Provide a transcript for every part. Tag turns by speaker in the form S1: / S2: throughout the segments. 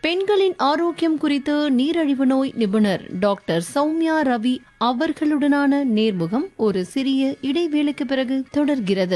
S1: பெண்களின் ஆரோக்கியம் குறித்து நீரழிவு நோய் நிபுணர் டாக்டர் சௌமியா ரவி அவர்களுடனான நேர்முகம் ஒரு சிறிய இடைவேளைக்கு பிறகு தொடர்கிறது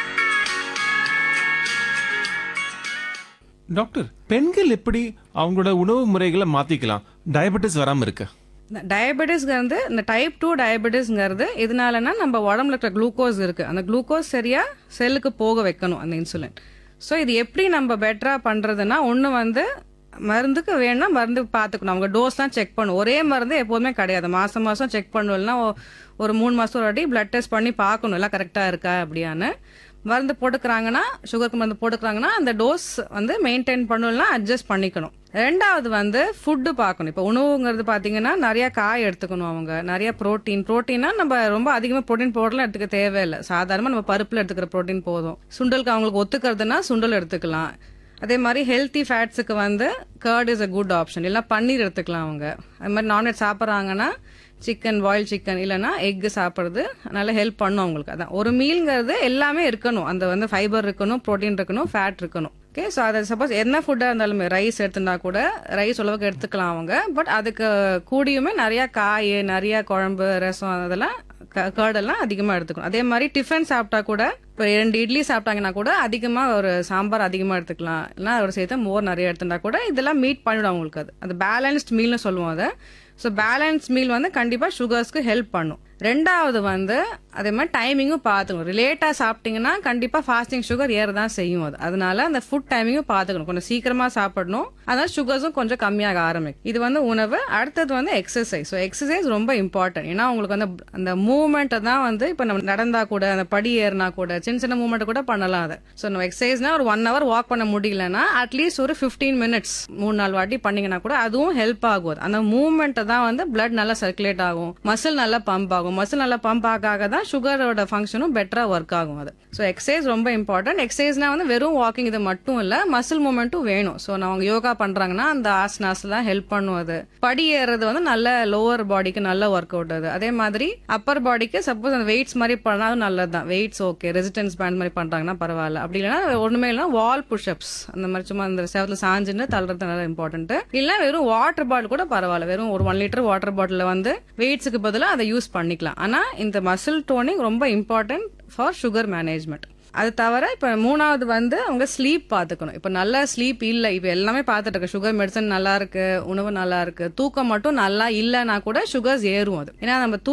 S2: டாக்டர் பெண்கள் எப்படி அவங்களோட உணவு முறைகளை மாத்திக்கலாம் டயபெட்டிஸ் வராம இருக்க
S3: டயபெட்டிஸ்ங்கிறது இந்த டைப் டூ டயபெட்டிஸ்ங்கிறது இதனாலனா நம்ம உடம்புல இருக்கிற குளுக்கோஸ் இருக்கு அந்த குளுக்கோஸ் சரியா செல்லுக்கு போக வைக்கணும் அந்த இன்சுலின் ஸோ இது எப்படி நம்ம பெட்டரா பண்றதுன்னா ஒன்று வந்து மருந்துக்கு வேணும்னா மருந்து பார்த்துக்கணும் அவங்க டோஸ்லாம் செக் பண்ணணும் ஒரே மருந்து எப்போதுமே கிடையாது மாசம் மாசம் செக் பண்ணணும்னா ஒரு மூணு மாசம் ஒரு வாட்டி பிளட் டெஸ்ட் பண்ணி பார்க்கணும் எல்லாம் கரெக்டாக இருக்கா அப்படியான்னு மருந்து போட்டுக்கிறாங்கன்னா சுகருக்கு மருந்து போட்டுக்கிறாங்கன்னா அந்த டோஸ் வந்து மெயின்டைன் பண்ணணும்னா அட்ஜஸ்ட் பண்ணிக்கணும் ரெண்டாவது வந்து ஃபுட்டு பார்க்கணும் இப்போ உணவுங்கிறது பார்த்தீங்கன்னா நிறைய காய் எடுத்துக்கணும் அவங்க நிறைய ப்ரோட்டீன் ப்ரோட்டீனா நம்ம ரொம்ப அதிகமாக ப்ரோட்டீன் பவுடர்லாம் எடுத்துக்க தேவையில்லை சாதாரணமாக நம்ம பருப்பில் எடுத்துக்கிற ப்ரோட்டீன் போதும் சுண்டலுக்கு அவங்களுக்கு ஒத்துக்கிறதுனா சுண்டல் எடுத்துக்கலாம் அதே மாதிரி ஹெல்த்தி ஃபேட்ஸுக்கு வந்து curd is a good option இல்லை பன்னீர் எடுத்துக்கலாம் அவங்க அது மாதிரி நான்வெஜ் சாப்பிட்றாங்கன்னா சிக்கன் பாயில் சிக்கன் இல்லைன்னா எக்கு சாப்பிட்றது நல்லா ஹெல்ப் பண்ணும் அவங்களுக்கு அதான் ஒரு மீல்ங்கிறது எல்லாமே இருக்கணும் அந்த வந்து ஃபைபர் இருக்கணும் ப்ரோட்டீன் இருக்கணும் ஃபேட் இருக்கணும் ஓகே ஸோ அதை சப்போஸ் என்ன ஃபுட்டாக இருந்தாலுமே ரைஸ் எடுத்துனா கூட ரைஸ் அளவுக்கு எடுத்துக்கலாம் அவங்க பட் அதுக்கு கூடியுமே நிறைய காய் நிறைய குழம்பு ரசம் அதெல்லாம் கேர்டெல்லாம் அதிகமாக எடுத்துக்கணும் அதே மாதிரி டிஃபன் சாப்பிட்டா கூட இப்போ ரெண்டு இட்லி சாப்பிட்டாங்கன்னா கூட அதிகமாக ஒரு சாம்பார் அதிகமாக எடுத்துக்கலாம் இல்லைன்னா அதோட சேர்த்து மோர் நிறைய எடுத்துட்டா கூட இதெல்லாம் மீட் பண்ணிவிடும் அவங்களுக்கு அது அது பேலன்ஸ்ட் மீல்னு சொல்லுவோம் அதை ஸோ பேலன்ஸ் மீல் வந்து கண்டிப்பாக சுகர்ஸ்க்கு ஹெல்ப் பண்ணும் ரெண்டாவது வந்து அதே மாதிரி டைமிங்கும் பார்த்துக்கணும் லேட்டாக சாப்பிட்டீங்கன்னா கண்டிப்பாக ஃபாஸ்டிங் சுகர் ஏற தான் செய்யும் அது அதனால அந்த ஃபுட் டைமிங்கும் பார்த்துக்கணும் கொஞ்சம் சீக்கிரமாக சாப்பிடணும் அதனால சுகர்ஸும் கொஞ்சம் கம்மியாக ஆரம்பிக்கும் இது வந்து உணவு அடுத்தது வந்து எக்ஸசைஸ் ஸோ எக்ஸசைஸ் ரொம்ப இம்பார்ட்டன்ட் ஏன்னா உங்களுக்கு வந்து அந்த மூவ்மெண்ட்டை தான் வந்து இப்போ நம்ம நடந்தா கூட அந்த படி ஏறினா கூட சின்ன சின்ன மூவ்மெண்ட் கூட பண்ணலாம் அதை ஸோ நம்ம எக்ஸசைஸ்னா ஒரு ஒன் ஹவர் வாக் பண்ண முடியலன்னா அட்லீஸ்ட் ஒரு ஃபிஃப்டீன் மினிட்ஸ் மூணு நாலு வாட்டி பண்ணீங்கன்னா கூட அதுவும் ஹெல்ப் ஆகும் அந்த மூவ்மெண்ட்டை தான் வந்து பிளட் நல்லா சர்க்குலேட் ஆகும் மசில் நல்லா பம்ப் ஆகும் மசில் நல்லா பம்ப் ஆக ஆக தான் சுகரோட ஃபங்க்ஷனும் பெட்டரா ஒர்க் ஆகும் அது ஸோ எக்ஸசைஸ் ரொம்ப இம்பார்ட்டன்ட் எக்ஸசைஸ்னா வந்து வெறும் வாக்கிங் இது மட்டும் இல்ல மசில் மூமெண்ட்டும் வேணும் ஸோ அவங்க யோகா பண்றாங்கன்னா அந்த ஆசனாஸ்லாம் ஹெல்ப் பண்ணும் அது படி ஏறது வந்து நல்ல லோவர் பாடிக்கு நல்ல ஒர்க் அவுட் அது அதே மாதிரி அப்பர் பாடிக்கு சப்போஸ் அந்த வெயிட்ஸ் மாதிரி பண்ணாலும் நல்லது தான் வெயிட்ஸ் ஓகே ரெசிஸ்டன்ஸ் பேண்ட் மாதிரி பண்றாங்கன்னா பரவாயில்ல அப்படி இல்லைன்னா ஒண்ணுமே இல்லைனா வால் புஷ்அப்ஸ் அந்த மாதிரி சும்மா அந்த சேவத்துல சாஞ்சுன்னு தள்ளுறது நல்லா இம்பார்ட்டன்ட் இல்ல வெறும் வாட்டர் பாட்டில் கூட பரவாயில்ல வெறும் ஒரு ஒன் லிட்டர் வாட்டர் பாட்டில் வந்து வெயிட்ஸுக்கு பதிலாக அதை யூஸ் பண்ணிக்கலாம் ஆனா இந்த மசில் டோனிங் ரொம்ப இம்பார்ட்டன்ட் ஃபார் சுகர் மேனேஜ்மெண்ட் அது தவிர இப்போ மூணாவது வந்து அவங்க ஸ்லீப் பார்த்துக்கணும் இப்போ நல்ல ஸ்லீப் இல்லை இப்போ எல்லாமே பார்த்துட்டு இருக்கு சுகர் மெடிசன் நல்லா இருக்கு உணவு நல்லா இருக்கு தூக்கம் மட்டும் நல்லா இல்லைன்னா கூட சுகர்ஸ் ஏறும் அது ஏன்னா நம்ம தூ